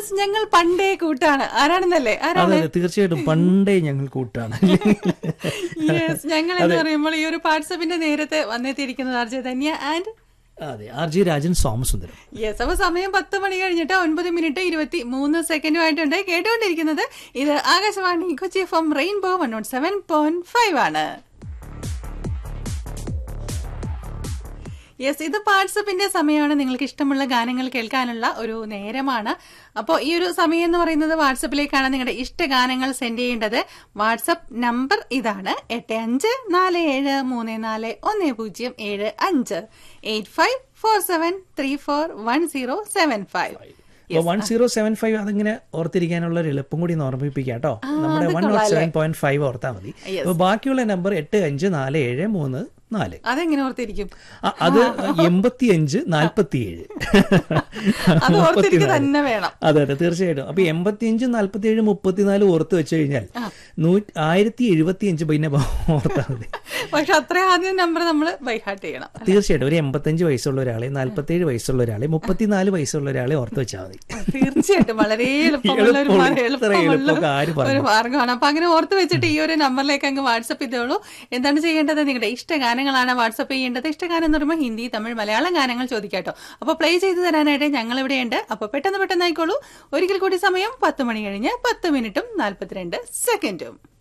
Yes ഞങ്ങൾ പണ്ടേ കൂട്ടാണ് ആരാണെന്നല്ലേ അതെ ആരാണ് അതെ തീർച്ചയായിട്ടും പണ്ടേ ഞങ്ങൾ കൂട്ടാണ് യെസ് ഞങ്ങൾ എന്ന് പറയുമ്പോൾ ഈ ഒരു വാട്സപ്പിന്റെ നേരത്തെ വന്നെത്തിയിരിക്കുന്നത് ആർജെ ധന്യ ആൻഡ് അതെ R G Rajan Somasundaram yes അപ്പൊ സമയം പത്ത് മണി കഴിഞ്ഞിട്ട് ഒൻപത് മിനിറ്റ് ഇരുപത്തി മൂന്ന് സെക്കൻഡുമായിട്ടുണ്ട് കേട്ടുകൊണ്ടിരിക്കുന്നത് ഇത് Akashvani Kochi F M rainbow one naught seven point five ആണ് യെസ് ഇത് വാട്സപ്പിന്റെ സമയമാണ് നിങ്ങൾക്ക് ഇഷ്ടമുള്ള ഗാനങ്ങൾ കേൾക്കാനുള്ള ഒരു നേരമാണ് അപ്പോൾ ഈ ഒരു സമയം എന്ന് പറയുന്നത് വാട്സപ്പിലേക്കാണ് നിങ്ങളുടെ ഇഷ്ട ഗാനങ്ങൾ സെൻഡ് ചെയ്യേണ്ടത് വാട്സപ്പ് നമ്പർ ഇതാണ് എട്ട് അഞ്ച് നാല് ഏഴ് മൂന്ന് നാല് ഒന്ന് പൂജ്യം ഏഴ് അഞ്ച് eight five four seven three four one zero seven five അപ്പൊ വൺ സീറോ സെവൻ ഫൈവ് അതിങ്ങനെ ഓർത്തിരിക്കാനുള്ള ഒരു എളുപ്പം കൂടി ഒന്ന് ഓർമ്മിപ്പിക്കാം കേട്ടോ നമ്മുടെ one naught seven point five ഓർത്താൽ മതി അപ്പൊ ബാക്കിയുള്ള നമ്പർ എട്ട് അഞ്ച് നാല് ഏഴ് മൂന്ന് നാല് അതെങ്ങനെ ഓർത്തിരിക്കും ആ, അത് എൺപത്തി അഞ്ച് നാൽപ്പത്തി ഏഴ് അത് ഓർത്തിരിക്കുക തന്നെ വേണം അതെ അതെ തീർച്ചയായിട്ടും അപ്പൊ എൺപത്തി അഞ്ച് നാൽപ്പത്തി ഏഴ് മുപ്പത്തിനാല് ഓർത്ത് വെച്ച് കഴിഞ്ഞാൽ നൂറ്റി ആയിരത്തി എഴുപത്തി അഞ്ച് പിന്നെ ഓർത്താൽ മതി പക്ഷെ അത്ര ആദ്യം നമ്പർ നമ്മൾ ബൈഹാർട്ട് ചെയ്യണം തീർച്ചയായിട്ടും ഒരു എൺപത്തഞ്ച് വയസ്സുള്ള ഒരാളെ നാൽപ്പത്തേഴ് വയസ്സുള്ള ഒരാളെ മുപ്പത്തിനാല് വയസ്സുള്ള ഒരാളെ ഓർത്ത് വെച്ചാൽ മതി തീർച്ചയായിട്ടും വളരെ എളുപ്പമുള്ള ഒരു എളുപ്പമുള്ള- മാർഗ്ഗം- ഇത്ര എളുപ്പമുള്ള എളുപ്പമൊക്കെ ആര് പറഞ്ഞു? ഒരു മാർഗമാണ് അപ്പൊ അങ്ങനെ ഓർത്ത് വെച്ചിട്ട് ഈ ഒരു നമ്പറിലേക്ക് അങ്ങ് വാട്സപ്പ് ചെയ്തോളൂ എന്താണ് ചെയ്യേണ്ടത് നിങ്ങളുടെ ഇഷ്ട ഗാനങ്ങളാണ് വാട്സപ്പ് ചെയ്യേണ്ടത് ഇഷ്ടഗാനം എന്ന് പറയുമ്പോൾ ഹിന്ദി തമിഴ് മലയാളം ഗാനങ്ങൾ ചോദിക്കാട്ടോ അപ്പൊ പ്ലേ ചെയ്ത് തരാനായിട്ട് ഞങ്ങൾ ഇവിടെയുണ്ട് അപ്പൊ പെട്ടെന്ന് പെട്ടെന്ന് ആയിക്കോളൂ ഒരിക്കൽ കൂടി സമയം പത്ത് മണി കഴിഞ്ഞ് പത്ത് മിനിറ്റും നാൽപ്പത്തിരണ്ട് സെക്കൻഡും